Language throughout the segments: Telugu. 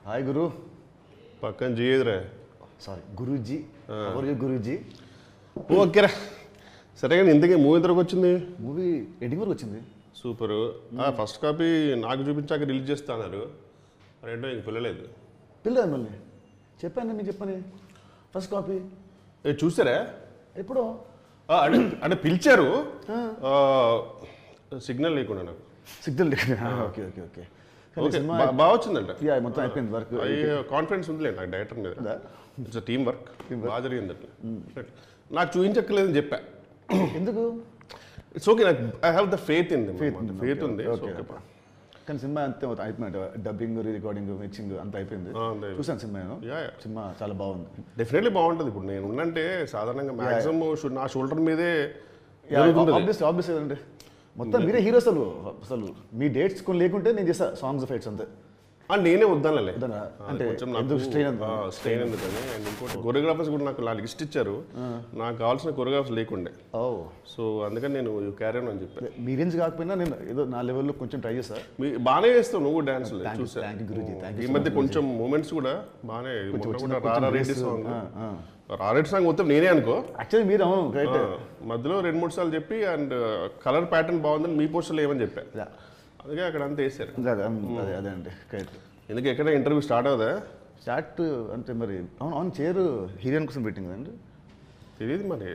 హాయ్ గురు పక్కన చేయదురా సారీ గురూజీ ఎవరు గురూజీ ఓకేరా సరే కానీ ఇంతకీ మూవీ ఎంతకు వచ్చింది మూవీ ఎడింగ్ వరకు వచ్చింది సూపర్ ఫస్ట్ కాపీ నాకు చూపించాక రిలీజ్ చేస్తా అన్నారు రెండో ఇంక పిల్లలేదు పిల్లలు మళ్ళీ చెప్పాను మీకు చెప్పని ఫస్ట్ కాపీ ఏ చూసారా ఎప్పుడో ఆ, అంటే అంటే పిలిచారు సిగ్నల్ లేకుండా నాకు signal okay okay okay okay cinema బా- బాగా వచ్చిందంట యా, మొత్తం అయిపోయింది వర్క్ కాన్ఫిడెన్స్ ఉందిలే నాకు డైరెక్టర్ మీద ఉందా? ఇట్స్ టీమ్ వర్క్ బాగా జరిగింది అట్లా నాకు చూపించక్కర్లేదని చెప్పా ఎందుకు ఇట్స్ ఓకే నాకు I have the faith in Faith ఉంది, ఫేత్ okay, ఉంది okay, okay. కానీ సినిమా అంతే మొత్తం అయిపోయింది డబ్బింగ్ రికార్డింగ్ మిక్సింగ్ అంత అయిపోయింది ఆ, అంతే. చూసాను సినిమా నేను Yeah, yeah. సినిమా చాలా బాగుంది డెఫినెట్లీ బాగుంటుంది ఇప్పుడు నేను ఉన్నంటే సాధారణంగా మాక్సిమం నా షోల్డర్ మీదే జరుగుతుంది అది. ఆబ్వియస్ ఆబ్వియస్ అండి మొత్తం మీరే హీరో అసలు అసలు మీ డేట్స్ కొన్ని లేకుంటే నేను చేస్తా సాంగ్స్ ఫైట్స్ అంతే ఆ, నేనే వద్దానులే వద్దనా? ఆ, అంటే కొంచెం ఎందుకు strain అంతా? స్ట్రెయిన్ ఎందుకని అండ్ ఇంకోటి కొరియోగ్రాఫర్స్ కూడా నాకు నాకు లిస్ట్ ఇచ్చారు నాకు కావాల్సిన కొరియోగ్రాఫర్స్ లేకుండే ఓ సో అందుకని నేను క్యారీ అని చెప్పాను మీ రేంజ్ కాకపోయినా నేను ఏదో నా లెవెల్లో కొంచెం ట్రై చేస్తా మీ బాగానే చేస్తావు నువ్వు డాన్స్ Thank you, చూసా thank you, Guruji, thank you ఈ so మధ్య much, కొంచెం మూమెంట్స్ కూడా బాగానే మొన్న వచ్చిన కూడా కొంచెం రారా రెడ్డి grace, సాంగ్ ఆ, ఆ. రా రెడ్డి సాంగ్ మొత్తం నేనే అనుకో యాక్చువల్లీ మీరు అవును రైట్ ఆ, మధ్యలో రెండు మూడు సార్లు చెప్పి అండ్ కలర్ ప్యాటర్న్ బాగుందని మీ పోస్టర్లో ఏమని చెప్పా అందుకే అక్కడ అంతా వేసారు అదే అదే అదే అండి కరెక్ట్ ఎందుకు ఎక్కడ ఇంటర్వ్యూ స్టార్ట్ అవుదా స్టార్ట్ అంటే మరి అవును అవును చైర్ హీరోయిన్ కోసం పెట్టింది కదండి తెలియదు మరి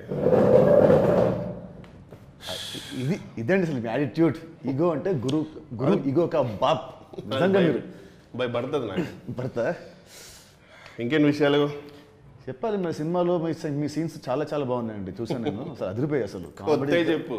ఇది ఇదండి అసలు మీ యాటిట్యూడ్ ఈగో అంటే గురు గురు ఈగో కా బాప్ నిజంగా మీరు బై పడుతుంది నాకు భర్త ఇంకేం విషయాలు చెప్పాలి మరి సినిమాలో మీ సీ- మీ సీన్స్ చాలా చాలా బాగున్నాయండి చూసాను నేను అసలు అదిరిపోయాయి అసలు కొత్త చెప్పు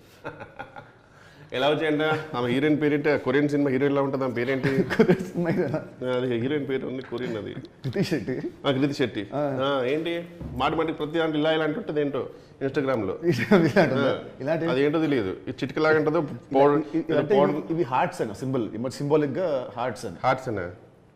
ఎలా వచ్చాయంట ఆమె హీరోయిన్ పేరేంటి కొరియన్ సినిమా హీరోయిన్ ఎలా ఉంటుంది ఆమె పేరేంటి అది హీరోయిన్ పేరు ఉంది కొరియన్ అది నితీష్ శెట్టి ఆ, కృతి శెట్టి ఆ, ఏంటి మాటి మాటికి ప్రతి దాంట్లో ఇలా ఇలా అంటుంటుంది ఏంటో ఇన్స్టాగ్రామ్ లో ఇలాంటిదా? ఇలాంటి అదేంటో తెలియదు ఇది చిటికలాగా ఉంటుందో పౌడర్ ఇ- అంటే ఇవి- ఇవి హార్ట్స్ అని సింబల్ సింబాలిక్ గా హార్ట్స్ అని హార్ట్స్ అనే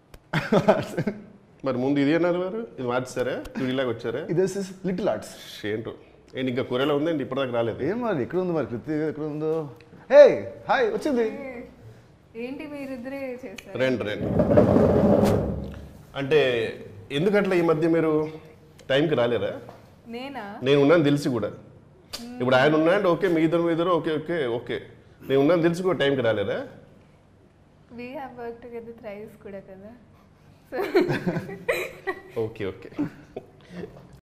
మరి ముందు ఇది అన్నారు వారు ఇది మార్చారా ఇప్పుడు ఇలాగ వచ్చారా ఇది లిటిల్ హార్ట్స్ ఏంటో ఏంటి ఇంకా కొరియలో ఉందండి ఇప్పటిదాకా రాలేదు ఏం మరి ఎక్కడ ఉంది మరి కృతి ఎక్కడ ఉందో హే హాయ్ వచ్చింది ఏంటి మీరిద్దరే చేస్తారు రండి రండి అంటే ఎందుకట్లా ఈ మధ్య మీరు టైంకి రాలేరా నేనా నేను ఉన్నాను తెలిసి కూడా ఇప్పుడు ఆయన ఉన్నాడు ఓకే మీ ఇద్దరు మీ ఇద్దరు ఓకే ఓకే ఓకే నేను ఉన్నాను తెలిసి కూడా టైంకి రాలేరా we have work together thrice కూడా కదా ఓకే ఓకే